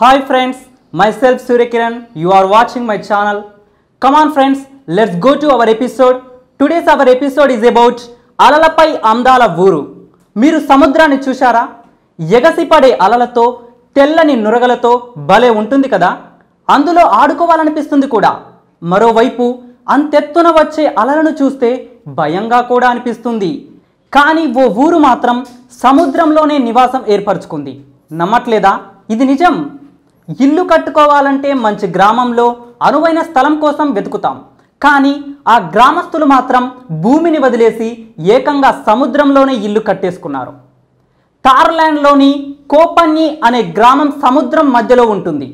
Hi friends, myself Surya Kiran. You are watching my channel. Come on friends, let's go to our episode. Today's our episode is about అలలపై అందాల ఊరు మీరు సముద్రాన్ని చూశారా ఎగసిపడే అలలతో తెల్లని నురగలతో భలే ఉంటుంది కదా అందులో ఆడుకోవాలనిపిస్తుంది కూడా మరోవైపు అంతెత్తున వచ్చే అలలను చూస్తే భయంగా కూడా అనిపిస్తుంది కానీ ఓ ఊరు మాత్రం సముద్రంలోనే నివాసం ఏర్పరచుకుంది నమ్మట్లేదా ఇది నిజం ఇల్లు కట్టుకోవాలంటే మంచి గ్రామంలో అనువైన స్థలం కోసం వెతుకుతాం కానీ ఆ గ్రామస్తులు మాత్రం భూమిని వదిలేసి ఏకంగా సముద్రంలోనే ఇల్లు కట్టేసుకున్నారు తార్లాండ్లోని కోపన్ని అనే గ్రామం సముద్రం మధ్యలో ఉంటుంది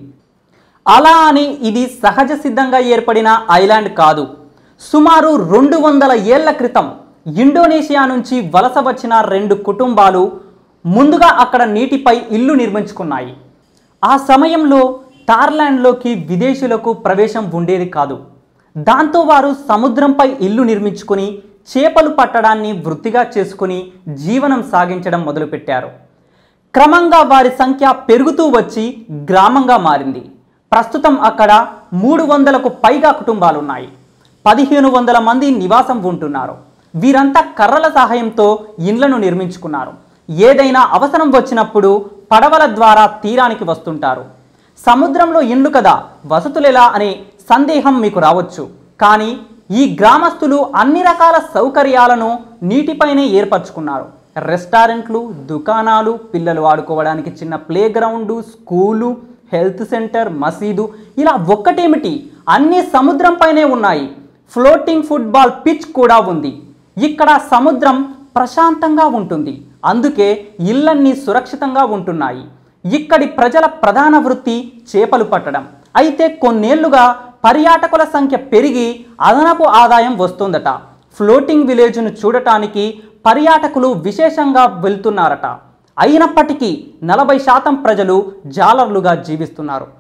అలా అని ఇది సహజ సిద్ధంగా ఏర్పడిన ఐలాండ్ కాదు సుమారు రెండు వందల ఏళ్ల క్రితం ఇండోనేషియా నుంచి వలస వచ్చిన రెండు కుటుంబాలు ముందుగా అక్కడ నీటిపై ఇల్లు నిర్మించుకున్నాయి ఆ సమయంలో టార్లాండ్లోకి విదేశీయులకు ప్రవేశం ఉండేది కాదు దాంతో వారు సముద్రంపై ఇల్లు నిర్మించుకుని చేపలు పట్టడాన్ని వృత్తిగా చేసుకుని జీవనం సాగించడం మొదలుపెట్టారు క్రమంగా వారి సంఖ్య పెరుగుతూ వచ్చి గ్రామంగా మారింది ప్రస్తుతం అక్కడ మూడు వందలకు పైగా కుటుంబాలున్నాయి పదిహేను వందల మంది నివాసం ఉంటున్నారు వీరంతా కర్రల సహాయంతో ఇండ్లను నిర్మించుకున్నారు ఏదైనా అవసరం వచ్చినప్పుడు పడవల ద్వారా తీరానికి వస్తుంటారు సముద్రంలో ఇండ్లు కదా వసతులెలా అనే సందేహం మీకు రావచ్చు కానీ ఈ గ్రామస్తులు అన్ని రకాల సౌకర్యాలను నీటిపైనే ఏర్పరచుకున్నారు రెస్టారెంట్లు దుకాణాలు పిల్లలు ఆడుకోవడానికి చిన్న play ground school health centre మసీదు ఇలా ఒక్కటేమిటి అన్ని సముద్రంపైనే ఉన్నాయి ఫ్లోటింగ్ ఫుట్బాల్ పిచ్ కూడా ఉంది ఇక్కడ సముద్రం ప్రశాంతంగా ఉంటుంది అందుకే ఇళ్ళన్నీ సురక్షితంగా ఉంటున్నాయి ఇక్కడి ప్రజల ప్రధాన వృత్తి చేపలు పట్టడం అయితే కొన్నేళ్లుగా పర్యాటకుల సంఖ్య పెరిగి అదనపు ఆదాయం వస్తుందట ఫ్లోటింగ్ విలేజ్ను చూడటానికి పర్యాటకులు విశేషంగా వెళ్తున్నారట అయినప్పటికీ నలభై శాతం ప్రజలు జాలర్లుగా జీవిస్తున్నారు